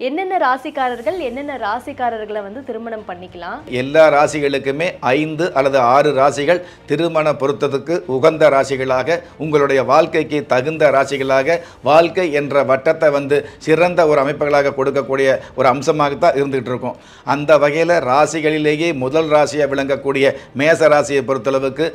என்னென்ன ராசிக்காரர்கள் என்னென்ன ராசிக்காரர்களை வந்து திருமணம் பண்ணிக்கலாம் எல்லா ராசிகளுக்குமே ஐந்து அல்லது ஆறு ராசிகள் திருமண பொருத்தத்துக்கு உகந்த ராசிகளாக உங்களுடைய வாழ்க்கைக்கு தகுந்த ராசிகளாக வாழ்க்கை என்ற வட்டத்தை வந்து சிறந்த ஒரு அமைப்புகளாக கொடுக்கக்கூடிய ஒரு அம்சமாகத்தான் இருந்துகிட்டு இருக்கும் அந்த வகையில் ராசிகளிலேயே முதல் ராசியாக விளங்கக்கூடிய மேச ராசியை பொறுத்தளவுக்கு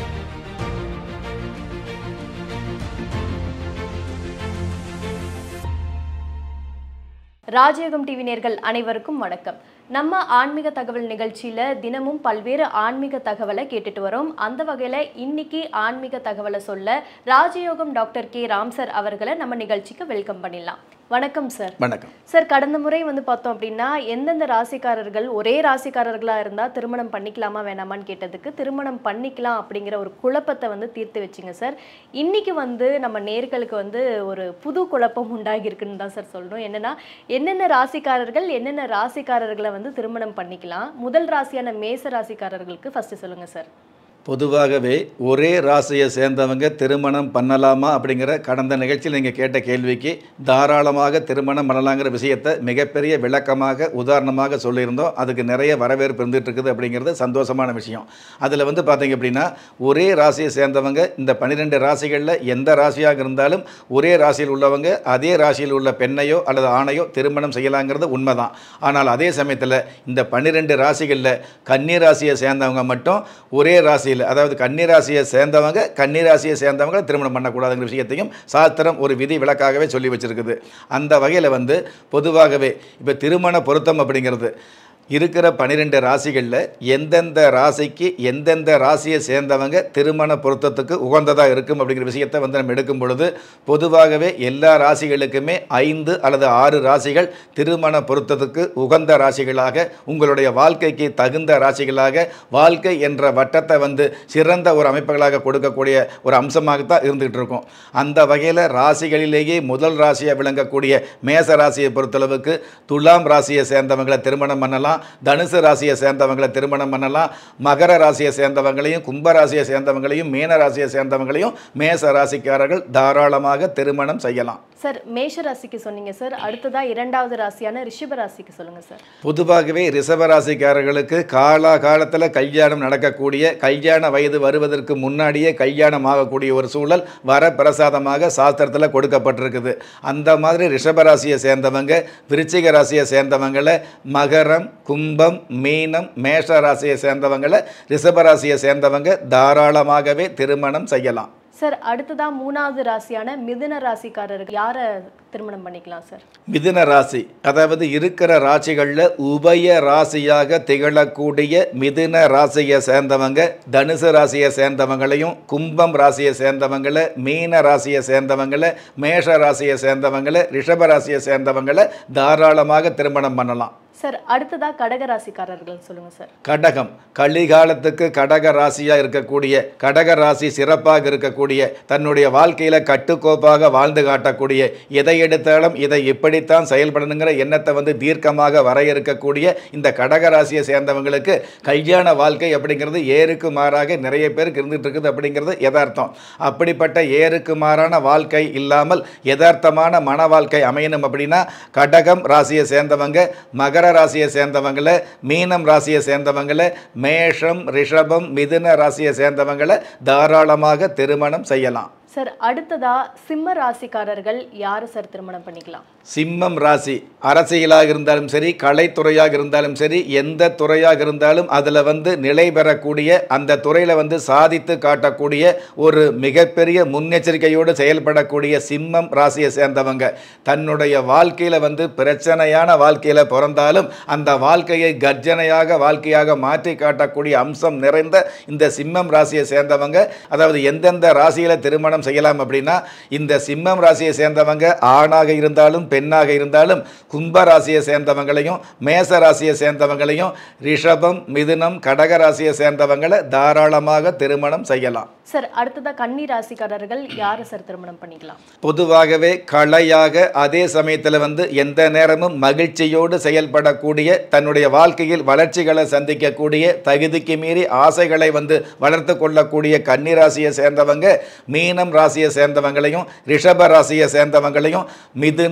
ராஜயோகம் டிவி நேர்கள் அனைவருக்கும் வணக்கம் நம்ம ஆன்மீக தகவல் நிகழ்ச்சியில தினமும் பல்வேறு ஆன்மீக தகவலை கேட்டுட்டு வரோம் அந்த வகையில இன்னைக்கு ஆன்மீக தகவலை சொல்ல ராஜயோகம் டாக்டர் கே ராம் சார் அவர்களை நம்ம நிகழ்ச்சிக்கு வெல்கம் பண்ணிடலாம் வணக்கம் சார் வணக்கம் சார் கடந்த முறை வந்து பார்த்தோம் அப்படின்னா எந்தெந்த ராசிக்காரர்கள் ஒரே ராசிக்காரர்களா இருந்தா திருமணம் பண்ணிக்கலாமா வேணாமான்னு கேட்டதுக்கு திருமணம் பண்ணிக்கலாம் அப்படிங்கிற ஒரு குழப்பத்தை வந்து தீர்த்து வச்சிங்க சார் இன்னைக்கு வந்து நம்ம நேர்களுக்கு வந்து ஒரு புது குழப்பம் உண்டாகி இருக்குன்னு தான் சார் சொல்லணும் என்னன்னா என்னென்ன ராசிக்காரர்கள் என்னென்ன ராசிக்காரர்களை வந்து திருமணம் பண்ணிக்கலாம் முதல் ராசியான மேச ராசிக்காரர்களுக்கு ஃபர்ஸ்ட் சொல்லுங்க சார் பொதுவாகவே ஒரே ராசியை சேர்ந்தவங்க திருமணம் பண்ணலாமா அப்படிங்கிற கடந்த நிகழ்ச்சியில் நீங்கள் கேட்ட கேள்விக்கு தாராளமாக திருமணம் பண்ணலாங்கிற விஷயத்தை மிகப்பெரிய விளக்கமாக உதாரணமாக சொல்லியிருந்தோம் அதுக்கு நிறைய வரவேற்பு இருந்துட்டு இருக்குது அப்படிங்கிறது சந்தோஷமான விஷயம் அதில் வந்து பார்த்தீங்க அப்படின்னா ஒரே ராசியை சேர்ந்தவங்க இந்த பன்னிரெண்டு ராசிகளில் எந்த ராசியாக இருந்தாலும் ஒரே ராசியில் உள்ளவங்க அதே ராசியில் உள்ள பெண்ணையோ அல்லது ஆணையோ திருமணம் செய்யலாங்கிறது உண்மைதான் ஆனால் அதே சமயத்தில் இந்த பன்னிரெண்டு ராசிகளில் கன்னி ராசியை சேர்ந்தவங்க மட்டும் ஒரே ராசியில் அதாவது கன்னி ராசியை சேர்ந்தவங்க கன்னி ராசியை சேர்ந்தவங்க திருமணம் பண்ணக்கூடாதுங்கிற விஷயத்தையும் சாஸ்திரம் ஒரு விதி விலக்காகவே சொல்லி வச்சிருக்குது அந்த வகையில் வந்து பொதுவாகவே இப்போ திருமண பொருத்தம் அப்படிங்கிறது இருக்கிற பன்னிரெண்டு ராசிகளில் எந்தெந்த ராசிக்கு எந்தெந்த ராசியை சேர்ந்தவங்க திருமண பொருத்தத்துக்கு உகந்ததாக இருக்கும் அப்படிங்கிற விஷயத்தை வந்து நம்ம எடுக்கும் பொழுது பொதுவாகவே எல்லா ராசிகளுக்குமே ஐந்து அல்லது ஆறு ராசிகள் திருமண பொருத்தத்துக்கு உகந்த ராசிகளாக உங்களுடைய வாழ்க்கைக்கு தகுந்த ராசிகளாக வாழ்க்கை என்ற வட்டத்தை வந்து சிறந்த ஒரு அமைப்புகளாக கொடுக்கக்கூடிய ஒரு அம்சமாகத்தான் இருந்துகிட்டு இருக்கும் அந்த வகையில் ராசிகளிலேயே முதல் ராசியாக விளங்கக்கூடிய மேச ராசியை பொறுத்தளவுக்கு துலாம் ராசியை சேர்ந்தவங்களை திருமணம் பண்ணலாம் தனுசு ராசியை சேர்ந்தவங்களை திருமணம் பண்ணலாம் மகர ராசியை சேர்ந்தவங்களையும் கும்ப ராசியை சேர்ந்தவங்களையும் மீன ராசியை சேர்ந்தவங்களையும் மேச ராசிக்காரர்கள் தாராளமாக திருமணம் செய்யலாம் சார் மேஷ ராசிக்கு சொன்னீங்க சார் அடுத்ததா இரண்டாவது ராசியான ரிஷப ராசிக்கு சொல்லுங்க சார் பொதுவாகவே ரிஷபராசிக்காரர்களுக்கு காலா காலத்தில் கல்யாணம் நடக்கக்கூடிய கல்யாண வயது வருவதற்கு முன்னாடியே கல்யாணம் ஆகக்கூடிய ஒரு சூழல் வர பிரசாதமாக சாஸ்திரத்தில் கொடுக்கப்பட்டிருக்குது அந்த மாதிரி ரிஷபராசியை சேர்ந்தவங்க விருச்சிக ராசியை சேர்ந்தவங்களை மகரம் கும்பம் மீனம் மேஷ ராசியை சேர்ந்தவங்களை ரிஷபராசியை சேர்ந்தவங்க தாராளமாகவே திருமணம் செய்யலாம் சார் அடுத்ததா மூணாவது ராசியான மிதுன ராசிக்காரர்கள் யாரை திருமணம் பண்ணிக்கலாம் சார் மிதுன ராசி அதாவது இருக்கிற ராசிகளில் உபய ராசியாக திகழக்கூடிய மிதுன ராசியை சேர்ந்தவங்க தனுசு ராசியை சேர்ந்தவங்களையும் கும்பம் ராசியை சேர்ந்தவங்களை மீன ராசியை சேர்ந்தவங்களை மேஷ ராசியை சேர்ந்தவங்களை ரிஷப ராசியை சேர்ந்தவங்களை தாராளமாக திருமணம் பண்ணலாம் சார் அடுத்ததா கடக ராசிக்காரர்கள் சொல்லுங்க சார் கடகம் கலிகாலத்துக்கு கடக ராசியாக இருக்கக்கூடிய கடக ராசி சிறப்பாக இருக்கக்கூடிய தன்னுடைய வாழ்க்கையில் கட்டுக்கோப்பாக வாழ்ந்து காட்டக்கூடிய எதை எடுத்தாலும் இதை இப்படித்தான் செயல்படணுங்கிற எண்ணத்தை வந்து தீர்க்கமாக வரையறுக்கக்கூடிய இந்த கடக ராசியை சேர்ந்தவங்களுக்கு கல்யாண வாழ்க்கை அப்படிங்கிறது ஏருக்கு மாறாக நிறைய பேருக்கு இருந்துட்டு இருக்குது அப்படிங்கிறது யதார்த்தம் அப்படிப்பட்ட ஏருக்கு மாறான வாழ்க்கை இல்லாமல் யதார்த்தமான மன வாழ்க்கை அமையணும் அப்படின்னா கடகம் ராசியை சேர்ந்தவங்க மகர ராசியை சேர்ந்தவங்களை மீனம் ராசியை சேர்ந்தவங்களை மேஷம் ரிஷபம் மிதுன ராசியை சேர்ந்தவங்களை தாராளமாக திருமணம் செய்யலாம் சார் அடுத்ததா சிம்ம ராசிக்காரர்கள் யாரை சார் திருமணம் பண்ணிக்கலாம் சிம்மம் ராசி அரசியலாக இருந்தாலும் சரி கலைத்துறையாக இருந்தாலும் சரி எந்த துறையாக இருந்தாலும் அதில் வந்து நிலை பெறக்கூடிய அந்த துறையில் வந்து சாதித்து காட்டக்கூடிய ஒரு மிகப்பெரிய முன்னெச்சரிக்கையோடு செயல்படக்கூடிய சிம்மம் ராசியை சேர்ந்தவங்க தன்னுடைய வாழ்க்கையில் வந்து பிரச்சனையான வாழ்க்கையில் பிறந்தாலும் அந்த வாழ்க்கையை கர்ஜனையாக வாழ்க்கையாக மாற்றி காட்டக்கூடிய அம்சம் நிறைந்த இந்த சிம்மம் ராசியை சேர்ந்தவங்க அதாவது எந்தெந்த ராசியில் திருமணம் செய்யலாம் அப்படின்னா இந்த சிம்மம் ராசியை சேர்ந்தவங்க ஆணாக இருந்தாலும் பெண்ணாக இருந்தாலும் கும்ப ராசியை சேர்ந்தவங்களையும் மேச ராசியை சேர்ந்தவங்களையும் ரிஷபம் மிதுனம் கடக ராசியை சேர்ந்தவங்களை தாராளமாக திருமணம் செய்யலாம் சார் அடுத்ததா கன்னி ராசிக்காரர்கள் யாரை சார் திருமணம் பண்ணிக்கலாம் பொதுவாகவே கலையாக அதே சமயத்தில் வந்து எந்த நேரமும் மகிழ்ச்சியோடு செயல்படக்கூடிய தன்னுடைய வாழ்க்கையில் வளர்ச்சிகளை சந்திக்கக்கூடிய தகுதிக்கு மீறி ஆசைகளை வந்து வளர்த்து கொள்ளக்கூடிய கன்னி ராசியை சேர்ந்தவங்க மீனம் ராசியை சேர்ந்தவங்களையும் ரிஷப ராசியை சேர்ந்தவங்களையும் மிதுனம்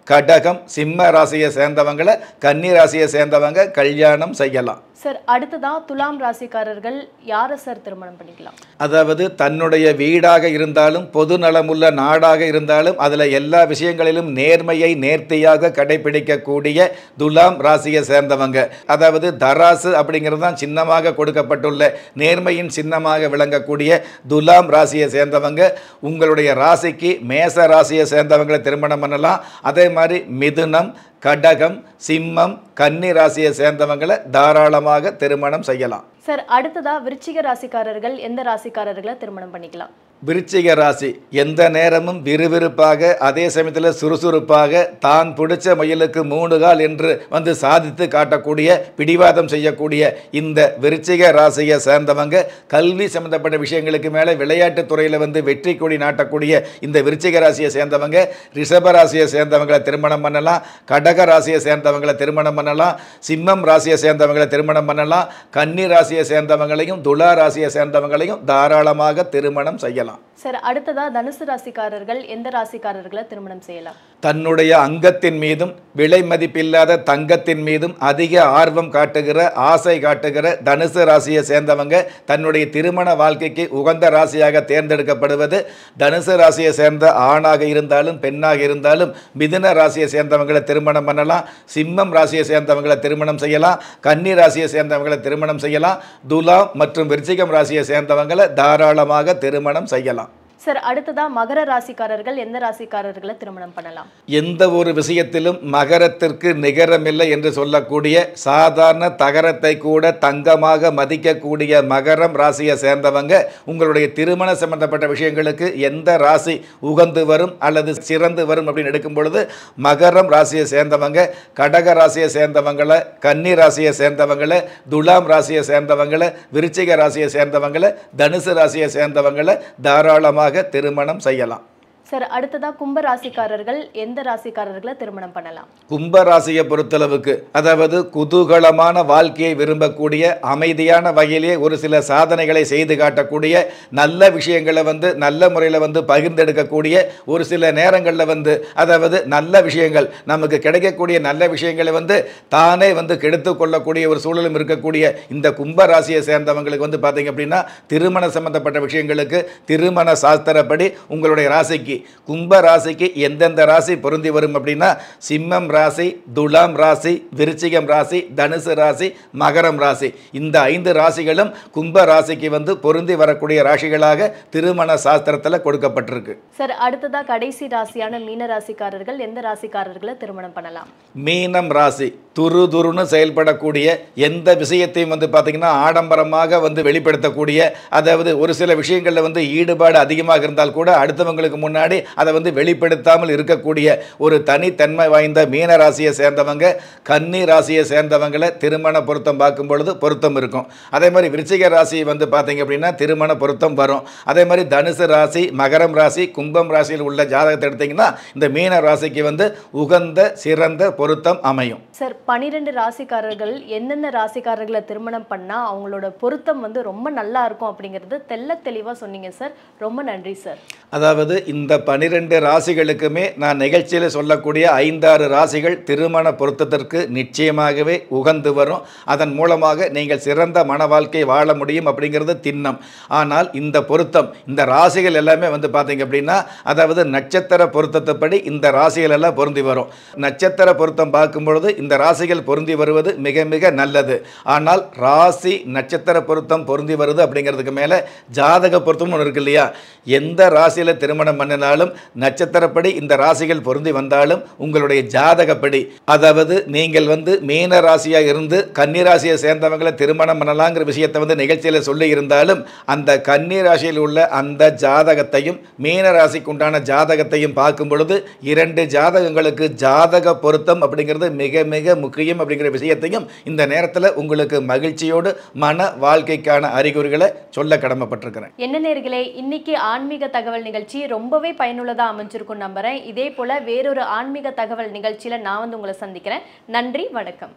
கடகம் சிம்ம ராசியை சேர்ந்தவங்களை கன்னி ராசியை சேர்ந்தவங்க கல்யாணம் செய்யலாம் சார் அடுத்ததா துலாம் ராசிக்காரர்கள் யாரை சார் திருமணம் பண்ணிக்கலாம் அதாவது தன்னுடைய வீடாக இருந்தாலும் பொது நலமுள்ள நாடாக இருந்தாலும் அதில் எல்லா விஷயங்களிலும் நேர்மையை நேர்த்தியாக கடைபிடிக்கக்கூடிய துலாம் ராசியை சேர்ந்தவங்க அதாவது தராசு அப்படிங்கிறது தான் சின்னமாக கொடுக்கப்பட்டுள்ள நேர்மையின் சின்னமாக விளங்கக்கூடிய துலாம் ராசியை சேர்ந்தவங்க உங்களுடைய ராசிக்கு மேச ராசியை சேர்ந்தவங்களை திருமணம் பண்ணலாம் அதே மாதிரி மிதுனம் கடகம் சிம்மம் கன்னி ராசியை சேர்ந்தவங்களை தாராளமாக திருமணம் செய்யலாம் சார் அடுத்ததா விருச்சிக ராசிக்காரர்கள் எந்த ராசிக்காரர்களை திருமணம் பண்ணிக்கலாம் விருச்சிக ராசி எந்த நேரமும் விறுவிறுப்பாக அதே சமயத்தில் சுறுசுறுப்பாக தான் பிடிச்ச மயிலுக்கு மூணு கால் என்று வந்து சாதித்து காட்டக்கூடிய பிடிவாதம் செய்யக்கூடிய இந்த விருச்சிக ராசியை சேர்ந்தவங்க கல்வி சம்பந்தப்பட்ட விஷயங்களுக்கு மேலே விளையாட்டுத் துறையில் வந்து வெற்றி கொடி நாட்டக்கூடிய இந்த விருச்சிக ராசியை சேர்ந்தவங்க ரிஷப ராசியை சேர்ந்தவங்களை திருமணம் பண்ணலாம் கடக ராசியை சேர்ந்தவங்களை திருமணம் பண்ணலாம் சிம்மம் ராசியை சேர்ந்தவங்களை திருமணம் பண்ணலாம் கன்னி ராசியை சேர்ந்தவங்களையும் துலா ராசியை சேர்ந்தவங்களையும் தாராளமாக திருமணம் செய்யலாம் சார் அடுத்ததா தனுசு ராசிக்காரர்கள் எந்த ராசிக்காரர்களை திருமணம் செய்யலாம் தன்னுடைய அங்கத்தின் மீதும் விலை மதிப்பில்லாத தங்கத்தின் மீதும் அதிக ஆர்வம் காட்டுகிற ஆசை காட்டுகிற தனுசு ராசியை சேர்ந்தவங்க தன்னுடைய திருமண வாழ்க்கைக்கு உகந்த ராசியாக தேர்ந்தெடுக்கப்படுவது தனுசு ராசியை சேர்ந்த ஆணாக இருந்தாலும் பெண்ணாக இருந்தாலும் மிதுன ராசியை சேர்ந்தவங்களை திருமணம் பண்ணலாம் சிம்மம் ராசியை சேர்ந்தவங்களை திருமணம் செய்யலாம் கன்னி ராசியை சேர்ந்தவங்களை திருமணம் செய்யலாம் துலாம் மற்றும் விருச்சிகம் ராசியை சேர்ந்தவங்களை தாராளமாக திருமணம் செய்யலாம் சார் அடுத்ததா மகர ராசிக்காரர்கள் எந்த ராசிக்காரர்களை திருமணம் பண்ணலாம் எந்த ஒரு விஷயத்திலும் மகரத்திற்கு நிகரமில்லை என்று சொல்லக்கூடிய சாதாரண தகரத்தை கூட தங்கமாக மதிக்கக்கூடிய மகரம் ராசியை சேர்ந்தவங்க உங்களுடைய திருமண சம்பந்தப்பட்ட விஷயங்களுக்கு எந்த ராசி உகந்து வரும் அல்லது சிறந்து வரும் அப்படின்னு எடுக்கும் பொழுது மகரம் ராசியை சேர்ந்தவங்க கடக ராசியை சேர்ந்தவங்களை கன்னி ராசியை சேர்ந்தவங்களை துலாம் ராசியை சேர்ந்தவங்களை விருச்சிக ராசியை சேர்ந்தவங்களை தனுசு ராசியை சேர்ந்தவங்களை தாராளமாக திருமணம் செய்யலாம் சார் அடுத்ததா கும்ப ராசிக்காரர்கள் எந்த ராசிக்காரர்களை திருமணம் பண்ணலாம் கும்ப ராசியை பொறுத்தளவுக்கு அதாவது குதூகலமான வாழ்க்கையை விரும்பக்கூடிய அமைதியான வகையிலே ஒரு சில சாதனைகளை செய்து காட்டக்கூடிய நல்ல விஷயங்களை வந்து நல்ல முறையில் வந்து பகிர்ந்தெடுக்கக்கூடிய ஒரு சில நேரங்களில் வந்து அதாவது நல்ல விஷயங்கள் நமக்கு கிடைக்கக்கூடிய நல்ல விஷயங்களை வந்து தானே வந்து கெடுத்து கொள்ளக்கூடிய ஒரு சூழலும் இருக்கக்கூடிய இந்த கும்ப ராசியை சேர்ந்தவங்களுக்கு வந்து பார்த்தீங்க அப்படின்னா திருமண சம்பந்தப்பட்ட விஷயங்களுக்கு திருமண சாஸ்திரப்படி உங்களுடைய ராசிக்கு கும்ப ராசிக்கு எந்தெந்த ராசி பொருந்தி வரும் அப்படின்னா சிம்மம் ராசி துலாம் ராசி விருச்சிகம் ராசி தனுசு ராசி மகரம் ராசி இந்த ஐந்து ராசிகளும் கும்ப ராசிக்கு வந்து பொருந்தி வரக்கூடிய ராசிகளாக திருமண சாஸ்திரத்தில் கொடுக்கப்பட்டிருக்கு சார் அடுத்ததா கடைசி ராசியான மீன ராசிக்காரர்கள் எந்த ராசிக்காரர்களை திருமணம் பண்ணலாம் மீனம் ராசி துரு துருன்னு செயல்படக்கூடிய எந்த விஷயத்தையும் வந்து பார்த்திங்கன்னா ஆடம்பரமாக வந்து வெளிப்படுத்தக்கூடிய அதாவது ஒரு சில விஷயங்களில் வந்து ஈடுபாடு அதிகமாக இருந்தால் கூட அடுத்தவங்களுக்கு முன்னாடி அதை வந்து வெளிப்படுத்தாமல் இருக்கக்கூடிய ஒரு தனித்தன்மை வாய்ந்த மீன ராசியை சேர்ந்தவங்க கன்னி ராசியை சேர்ந்தவங்களை திருமண பொருத்தம் பார்க்கும் பொழுது பொருத்தம் இருக்கும் அதே மாதிரி விருச்சிக ராசி வந்து பார்த்தீங்க அப்படின்னா திருமண பொருத்தம் வரும் அதே மாதிரி தனுசு ராசி மகரம் ராசி கும்பம் ராசியில் உள்ள ஜாதகத்தை எடுத்தீங்கன்னா இந்த மீன ராசிக்கு வந்து உகந்த சிறந்த பொருத்தம் அமையும் சார் பனிரெண்டு ராசிக்காரர்கள் எந்தெந்த ராசிக்காரர்களை திருமணம் பண்ணா அவங்களோட பொருத்தம் வந்து ரொம்ப நல்லா இருக்கும் அப்படிங்கிறது தெள்ள தெளிவா சொன்னீங்க சார் ரொம்ப நன்றி சார் அதாவது இந்த பனிரெண்டு ராசிகளுக்குமே நான் நிகழ்ச்சியில் சொல்லக்கூடிய ஐந்தாறு ராசிகள் திருமண பொருத்தத்திற்கு நிச்சயமாகவே உகந்து வரும் அதன் மூலமாக நீங்கள் சிறந்த மன வாழ்க்கை வாழ முடியும் அப்படிங்கிறது திண்ணம் ஆனால் இந்த பொருத்தம் இந்த ராசிகள் எல்லாமே வந்து பார்த்தீங்க அப்படின்னா அதாவது நட்சத்திர பொருத்தத்தைப்படி இந்த ராசிகள் எல்லாம் பொருந்தி வரும் நட்சத்திர பொருத்தம் பார்க்கும் பொழுது இந்த ராசிகள் பொருந்தி வருவது மிக மிக நல்லது ஆனால் ராசி நட்சத்திர பொருத்தம் பொருந்தி வருது அப்படிங்கிறதுக்கு மேலே ஜாதக பொருத்தம்னு ஒன்று இருக்கு இல்லையா எந்த ராசியில் திருமணம் பண்ணினாலும் நட்சத்திரப்படி இந்த ராசிகள் பொருந்தி வந்தாலும் உங்களுடைய ஜாதகப்படி அதாவது நீங்கள் வந்து மீன ராசியாக இருந்து கன்னி ராசியை சேர்ந்தவங்களை திருமணம் பண்ணலாங்கிற விஷயத்தை வந்து நிகழ்ச்சியில் சொல்லி இருந்தாலும் அந்த கன்னி ராசியில் உள்ள அந்த ஜாதகத்தையும் மீன ராசிக்கு உண்டான ஜாதகத்தையும் பார்க்கும் பொழுது இரண்டு ஜாதகங்களுக்கு ஜாதக பொருத்தம் அப்படிங்கிறது மிக மிக முக்கியம் அப்படிங்கிற விஷயத்தையும் இந்த நேரத்தில் உங்களுக்கு மகிழ்ச்சியோடு மன வாழ்க்கைக்கான அறிகுறிகளை சொல்ல கடமைப்பட்டிருக்கிறேன் என்ன நேர்களே இன்னைக்கு ஆன்மீக தகவல் நிகழ்ச்சி ரொம்பவே பயனுள்ளதா அமைஞ்சிருக்கும் நம்புறேன் இதே போல வேறொரு ஆன்மீக தகவல் நிகழ்ச்சியில நான் வந்து உங்களை சந்திக்கிறேன் நன்றி வணக்கம்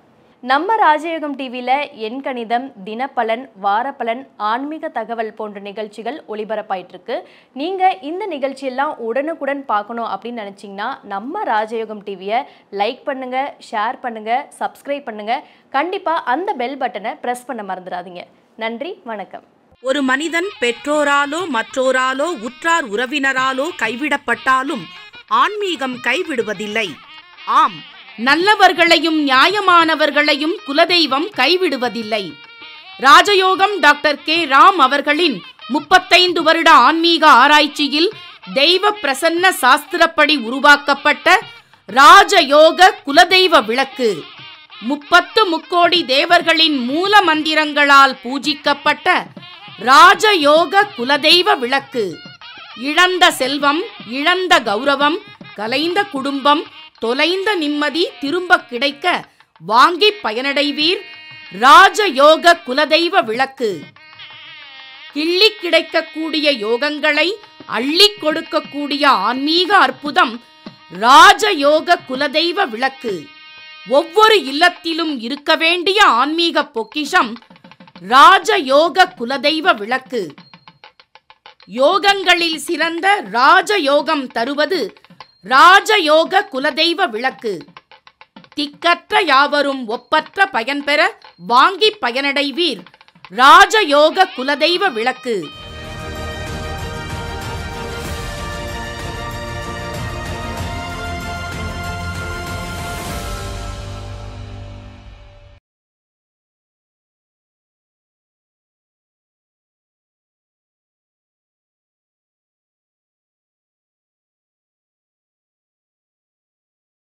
நம்ம ராஜயோகம் டிவியில் எண் கணிதம் தினப்பலன் வாரப்பலன் ஆன்மீக தகவல் போன்ற நிகழ்ச்சிகள் ஒளிபரப்பாயிட்டு இருக்கு நீங்கள் இந்த நிகழ்ச்சியெல்லாம் உடனுக்குடன் பார்க்கணும் அப்படின்னு நினச்சிங்கன்னா நம்ம ராஜயோகம் டிவியை லைக் பண்ணுங்க ஷேர் பண்ணுங்க சப்ஸ்கிரைப் பண்ணுங்க கண்டிப்பாக அந்த பெல் பட்டனை ப்ரெஸ் பண்ண மறந்துடாதீங்க நன்றி வணக்கம் ஒரு மனிதன் பெற்றோராலோ மற்றோராலோ உற்றார் உறவினராலோ கைவிடப்பட்டாலும் ஆன்மீகம் கைவிடுவதில்லை ஆம் நல்லவர்களையும் நியாயமானவர்களையும் குலதெய்வம் கைவிடுவதில்லை ராஜயோகம் டாக்டர் கே ராம் அவர்களின் முப்பத்தைந்து வருட ஆன்மீக ஆராய்ச்சியில் தெய்வ பிரசன்ன சாஸ்திரப்படி உருவாக்கப்பட்ட ராஜயோக குலதெய்வ விளக்கு முப்பத்து முக்கோடி தேவர்களின் மூல மந்திரங்களால் பூஜிக்கப்பட்ட ராஜயோக குலதெய்வ விளக்கு இழந்த செல்வம் இழந்த கௌரவம் கலைந்த குடும்பம் தொலைந்த நிம்மதி திரும்ப கிடைக்க வாங்கி பயனடைவீர் ராஜயோக குலதெய்வ விளக்கு கிள்ளி கிடைக்கக்கூடிய யோகங்களை அள்ளி கொடுக்கக்கூடிய ஆன்மீக அற்புதம் ராஜயோக குலதெய்வ விளக்கு ஒவ்வொரு இல்லத்திலும் இருக்க வேண்டிய ஆன்மீக பொக்கிஷம் ராஜயோக குலதெய்வ விளக்கு யோகங்களில் சிறந்த ராஜயோகம் தருவது ராஜயோக குலதெய்வ விளக்கு திக்கற்ற யாவரும் ஒப்பற்ற பயன்பெற வாங்கி பயனடைவீர் ராஜயோக குலதெய்வ விளக்கு